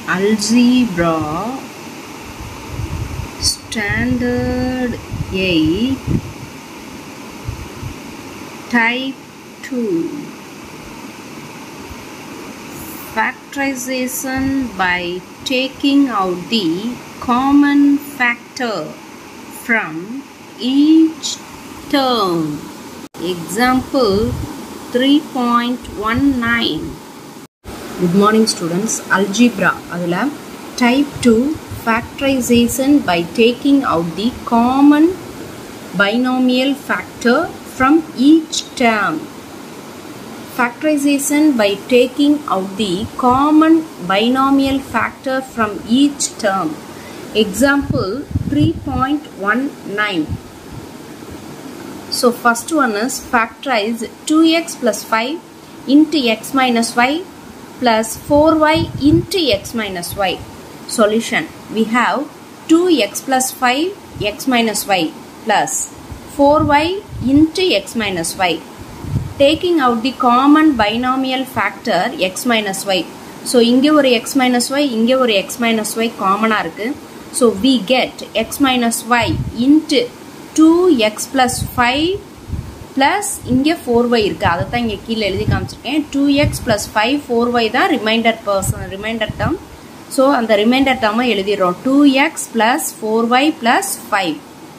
Algebra Standard 8 Type 2 Factorization by taking out the common factor from each term. Example 3.19 good morning students algebra அதில் type two factorization by taking out the common binomial factor from each term factorization by taking out the common binomial factor from each term. Example 3.19. So first one is factorize 2x plus 5 into x minus y plus 4y into x minus y. Solution. We have 2x plus 5 x minus y plus 4y into x minus y. Taking out the common binomial factor x minus y. So இங்கே ஒரு x minus y இங்கே ஒரு x minus y காமனாக இருக்குது so we get x minus y into 2x plus 5 plus இங்கே four y இருக்குது அதை தான் இங்கே கீழே எழுதி காமிச்சிருக்கேன் two x plus five four y தான் remainder person remainder term so அந்த ரிமைண்டர் டேர்மை எழுதிடுறோம் two x plus four y plus five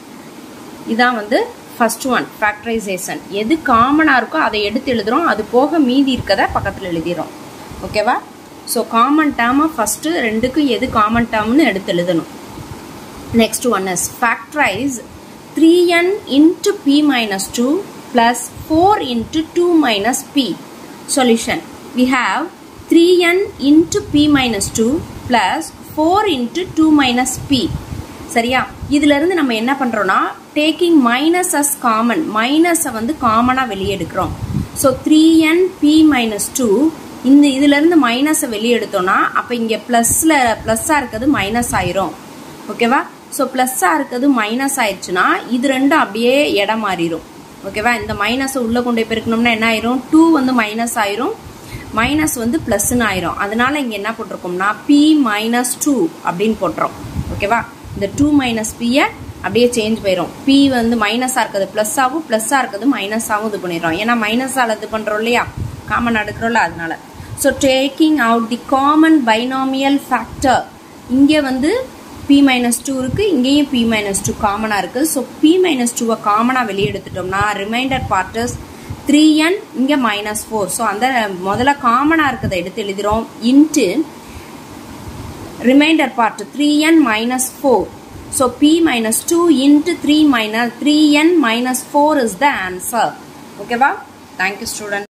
இதான் வந்து ஃபர்ஸ்ட் ஒன் ஃபேக்டரைசேஷன் எது காமனாக இருக்கோ அதை எடுத்து எழுதுகிறோம் அது போக மீதி இருக்கதை பக்கத்தில் எழுதிடுறோம் ஓகேவா ஸோ காமன் டேர்மை ஃபஸ்ட்டு ரெண்டுக்கும் எது காமன் டேர்ம்னு எடுத்து எழுதணும் next one is factorize three n into p minus two plus 4 into 2 minus p. Solution. We have 3n into p minus 2 plus 4 into 2 minus p. சரியா இதுல இருந்து நம்ம என்ன பண்றோம்னா டேக்கிங் மைனஸ் அஸ் காமன் மைனஸை வந்து காமனா வெளியே எடுக்கிறோம் so three n p minus two இந்த இதுல இருந்து மைனஸை வெளியே எடுத்தோம்னா அப்போ இங்க பிளஸ்ல பிளஸ்ஸா இருக்கிறது மைனஸ் ஆயிரும் ஓகேவா ஸோ பிளஸ்ஸா இருக்கிறது மைனஸ் ஆயிடுச்சுன்னா இது ரெண்டும் அப்படியே இடம் மாறிடும் ஓகேவா இந்த மைனஸை உள்ளே கொண்டு போய் பெருக்கணும்னா என்ன ஆயிரும் டூ வந்து மைனஸ் ஆயிரும் மைனஸ் வந்து ப்ளஸ்ன்னு ஆயிரும் அதனால இங்கே என்ன போட்டிருக்கோம்னா பி மைனஸ் டூ அப்படின்னு போட்டுறோம் ஓகேவா இந்த டூ மைனஸ் பியை அப்படியே சேஞ்ச் போயிடும் பி வந்து மைனஸாக இருக்கிறது ப்ளஸ் ஆகும் ப்ளஸ்ஸாக இருக்கிறது மைனஸ் ஆகும் இது பண்ணிடுறோம் ஏன்னா மைனஸால் இது பண்ணுறோம் இல்லையா காமன் எடுக்கிறோம்ல அதனால so taking out the common binomial factor இங்கே வந்து பி மைனஸ் டூ இருக்குது இங்கேயும் பி மைனஸ் டூ காமனாக இருக்குது ஸோ பி மைனஸ் டூவை காமனாக வெளியே எடுத்துட்டோம்னா ரிமைண்டர் பார்ட்டஸ் த்ரீ என் இங்கே மைனஸ் ஃபோர் ஸோ அந்த முதல்ல காமனாக இருக்கிறத எடுத்து எழுதுகிறோம் into remainder part three n minus four so p minus two into three minus three n minus four is the answer ஓகேவா தேங்க்யூ ஸ்டூடெண்ட்